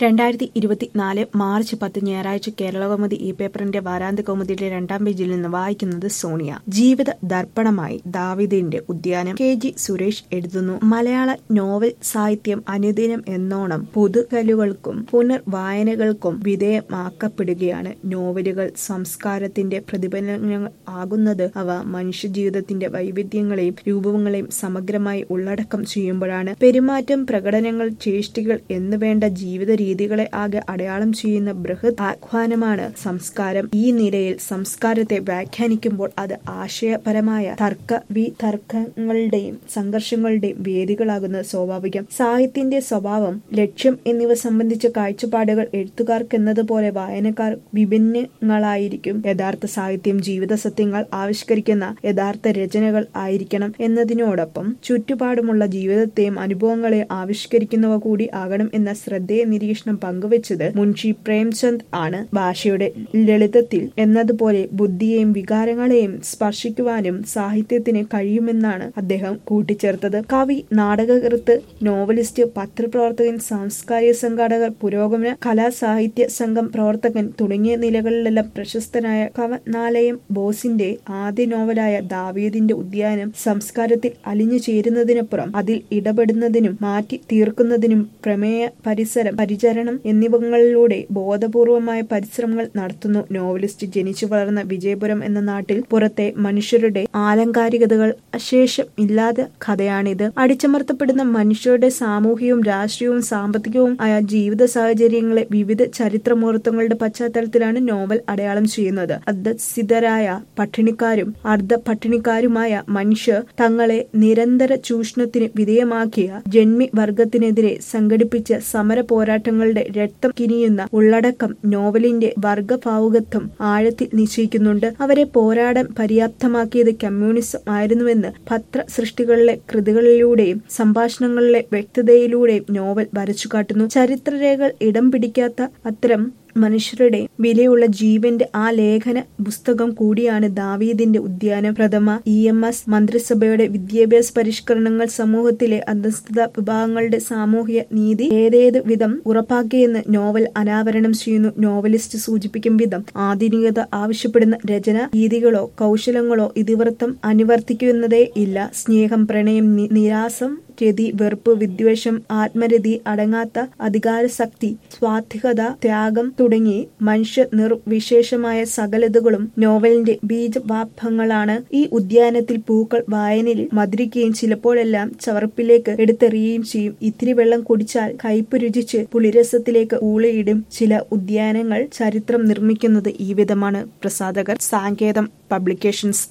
രണ്ടായിരത്തി ഇരുപത്തിനാല് മാർച്ച് പത്ത് ഞായറാഴ്ച കേരളകൗമുദി ഈ പേപ്പറിന്റെ വാരാന്ത്യ കൗമുദിയുടെ രണ്ടാം പേജിൽ നിന്ന് വായിക്കുന്നത് സോണിയ ജീവിത ദർപ്പണമായി ദാവിദിന്റെ ഉദ്യാനം കെ ജി സുരേഷ് എഴുതുന്നു മലയാള നോവൽ സാഹിത്യം അനുദിനം എന്നോണം പുതുകലുകൾക്കും പുനർവായനകൾക്കും വിധേയമാക്കപ്പെടുകയാണ് നോവലുകൾ സംസ്കാരത്തിന്റെ പ്രതിഫലനങ്ങൾ ആകുന്നത് അവ മനുഷ്യജീവിതത്തിന്റെ വൈവിധ്യങ്ങളെയും രൂപങ്ങളെയും സമഗ്രമായി ഉള്ളടക്കം ചെയ്യുമ്പോഴാണ് പെരുമാറ്റം പ്രകടനങ്ങൾ ചേഷ്ടികൾ എന്നുവേണ്ട ജീവിത രീതികളെ ആകെ അടയാളം ചെയ്യുന്ന ബൃഹത് ആഹ്വാനമാണ് സംസ്കാരം ഈ നിലയിൽ സംസ്കാരത്തെ വ്യാഖ്യാനിക്കുമ്പോൾ അത് ആശയപരമായ തർക്ക വിതർക്കങ്ങളുടെയും സംഘർഷങ്ങളുടെയും വേദികളാകുന്നത് സ്വാഭാവികം സാഹിത്യത്തിന്റെ സ്വഭാവം ലക്ഷ്യം എന്നിവ സംബന്ധിച്ച കാഴ്ചപ്പാടുകൾ എഴുത്തുകാർക്കെന്നതുപോലെ വായനക്കാർ വിഭിന്നങ്ങളായിരിക്കും യഥാർത്ഥ സാഹിത്യം ജീവിത സത്യങ്ങൾ ആവിഷ്കരിക്കുന്ന യഥാർത്ഥ രചനകൾ ആയിരിക്കണം എന്നതിനോടൊപ്പം ചുറ്റുപാടുമുള്ള ജീവിതത്തെയും അനുഭവങ്ങളെയും ആവിഷ്കരിക്കുന്നവ കൂടി ആകണം എന്ന ശ്രദ്ധേയ നിരീക്ഷണം പങ്കുവച്ചത് മുൻഷി പ്രേംചന്ദ് ആണ് ഭാഷയുടെ ലളിതത്തിൽ എന്നതുപോലെ ബുദ്ധിയെയും വികാരങ്ങളെയും സ്പർശിക്കുവാനും സാഹിത്യത്തിന് കഴിയുമെന്നാണ് അദ്ദേഹം കൂട്ടിച്ചേർത്തത് കവി നാടകകൃത്ത് നോവലിസ്റ്റ് പത്രപ്രവർത്തകൻ സാംസ്കാരിക സംഘാടകർ പുരോഗമന കലാ സാഹിത്യ സംഘം പ്രവർത്തകൻ തുടങ്ങിയ നിലകളിലെല്ലാം പ്രശസ്തനായ കവനാലയം ബോസിന്റെ ആദ്യ നോവലായ ദാവീദിന്റെ ഉദ്യാനം സംസ്കാരത്തിൽ അലിഞ്ഞു ചേരുന്നതിനപ്പുറം അതിൽ ഇടപെടുന്നതിനും മാറ്റി തീർക്കുന്നതിനും പ്രമേയ പരിസരം പരിചരണം എന്നിവങ്ങളിലൂടെ ബോധപൂർവമായ പരിശ്രമങ്ങൾ നടത്തുന്നു നോവലിസ്റ്റ് ജനിച്ചു വളർന്ന വിജയപുരം എന്ന നാട്ടിൽ പുറത്തെ മനുഷ്യരുടെ ആലങ്കാരികതകൾ അശേഷം ഇല്ലാത്ത കഥയാണിത് അടിച്ചമർത്തപ്പെടുന്ന മനുഷ്യരുടെ സാമൂഹികവും രാഷ്ട്രീയവും സാമ്പത്തികവും ആയ ജീവിത സാഹചര്യങ്ങളെ വിവിധ ചരിത്ര മുഹൂർത്തങ്ങളുടെ പശ്ചാത്തലത്തിലാണ് നോവൽ അടയാളം ചെയ്യുന്നത് അധസ്ഥിതരായ പട്ടിണിക്കാരും അർദ്ധ പട്ടിണിക്കാരുമായ മനുഷ്യർ തങ്ങളെ നിരന്തര ചൂഷണത്തിന് വിധേയമാക്കിയ ജന്മി വർഗത്തിനെതിരെ സംഘടിപ്പിച്ച സമര പോരാട്ടങ്ങളുടെ രക്തം കിനിയുന്ന ഉള്ളടക്കം നോവലിന്റെ വർഗഭാവുകത്വം ആഴത്തിൽ നിശ്ചയിക്കുന്നുണ്ട് അവരെ പോരാടാൻ പര്യാപ്തമാക്കിയത് കമ്മ്യൂണിസം ആയിരുന്നുവെന്ന് പത്ര സൃഷ്ടികളിലെ കൃതികളിലൂടെയും സംഭാഷണങ്ങളിലെ വ്യക്തതയിലൂടെയും നോവൽ വരച്ചു കാട്ടുന്നു ചരിത്രരേഖകൾ ഇടം പിടിക്കാത്ത അത്തരം മനുഷ്യരുടെ വിലയുള്ള ജീവന്റെ ആ ലേഖന പുസ്തകം കൂടിയാണ് ദാവീദിന്റെ ഉദ്യാനം പ്രഥമ ഇ എം എസ് മന്ത്രിസഭയുടെ വിദ്യാഭ്യാസ പരിഷ്കരണങ്ങൾ സമൂഹത്തിലെ അധസ്ഥിത വിഭാഗങ്ങളുടെ സാമൂഹിക നീതി ഏതേത് വിധം ഉറപ്പാക്കിയെന്ന് നോവൽ അനാവരണം ചെയ്യുന്നു നോവലിസ്റ്റ് സൂചിപ്പിക്കും വിധം ആധുനികത ആവശ്യപ്പെടുന്ന രചന രീതികളോ കൗശലങ്ങളോ ഇതിവൃത്തം അനുവർത്തിക്കുന്നതേ ഇല്ല സ്നേഹം പ്രണയം നിരാസം രതി വെറുപ്പ് വിദ്വേഷം ആത്മരതി അടങ്ങാത്ത അധികാരശക്തി സ്വാത്വികത ത്യാഗം തുടങ്ങി മനുഷ്യ നിർവിശേഷമായ സകലതകളും നോവലിന്റെ ബീജവാഭങ്ങളാണ് ഈ ഉദ്യാനത്തിൽ പൂക്കൾ വായനയിൽ മധുരിക്കുകയും ചിലപ്പോഴെല്ലാം ചവർപ്പിലേക്ക് എടുത്തെറിയുകയും ചെയ്യും ഇത്തിരി വെള്ളം കുടിച്ചാൽ കയ്പ് രുചിച്ച് പുളിരസത്തിലേക്ക് ഊളിയിടും ചില ഉദ്യാനങ്ങൾ ചരിത്രം നിർമ്മിക്കുന്നത് ഈ വിധമാണ് പ്രസാധകർ സാങ്കേതം പബ്ലിക്കേഷൻസ്